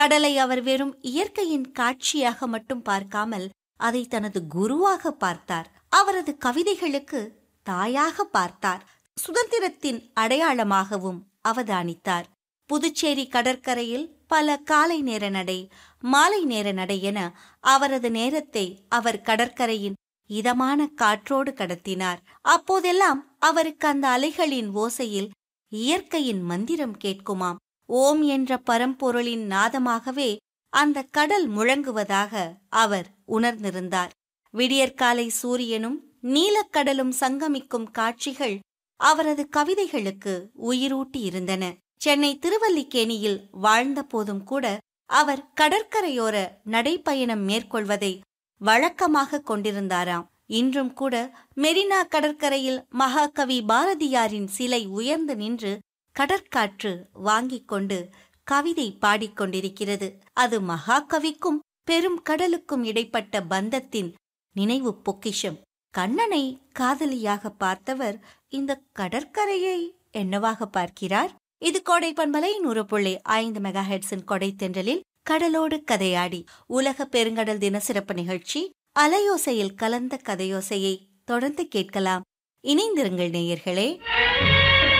கடலை அவர் வெறும் இயற்கையின் காட்சியாக மட்டும் பார்க்காமல் அதை தனது குருவாக பார்த்தார் அவரது கவிதைகளுக்கு தாயாக பார்த்தார் சுதந்திரத்தின் அடையாளமாகவும் அவதானித்தார் புதுச்சேரி கடற்கரையில் பல காலை நேர நடை மாலை நேர நடை என அவரது நேரத்தை அவர் கடற்கரையின் இதமான காற்றோடு கடத்தினார் அப்போதெல்லாம் அவருக்கு அந்த அலைகளின் ஓசையில் இயற்கையின் மந்திரம் கேட்குமாம் ஓம் என்ற பரம்பொருளின் நாதமாகவே அந்த கடல் முழங்குவதாக அவர் உணர்ந்திருந்தார் விடியற்காலை சூரியனும் நீலக்கடலும் சங்கமிக்கும் காட்சிகள் அவரது கவிதைகளுக்கு உயிரூட்டி இருந்தன சென்னை திருவல்லிக்கேணியில் வாழ்ந்த போதும் கூட அவர் கடற்கரையோர நடைப்பயணம் மேற்கொள்வதை வழக்கமாக கொண்டிருந்தாராம் இன்றும் கூட மெரினா கடற்கரையில் மகாகவி பாரதியாரின் சிலை உயர்ந்து நின்று கடற்காற்று வாங்கிக் கொண்டு கவிதை பாடிக்கொண்டிருக்கிறது அது மகாகவிக்கும் பெரும் கடலுக்கும் இடைப்பட்ட பந்தத்தின் நினைவு பொக்கிஷம் கண்ணனை காதலியாக பார்த்தவர் இந்த கடற்கரையை என்னவாக பார்க்கிறார் இது கோடை பண்பலை நூறு புள்ளி ஐந்து மெகா ஹெட்ஸின் கொடை தென்றலில் கடலோடு கதையாடி உலக பெருங்கடல் தின சிறப்பு நிகழ்ச்சி அலையோசையில் கலந்த கதையோசையை தொடர்ந்து கேட்கலாம் இணைந்திருங்கள் நேயர்களே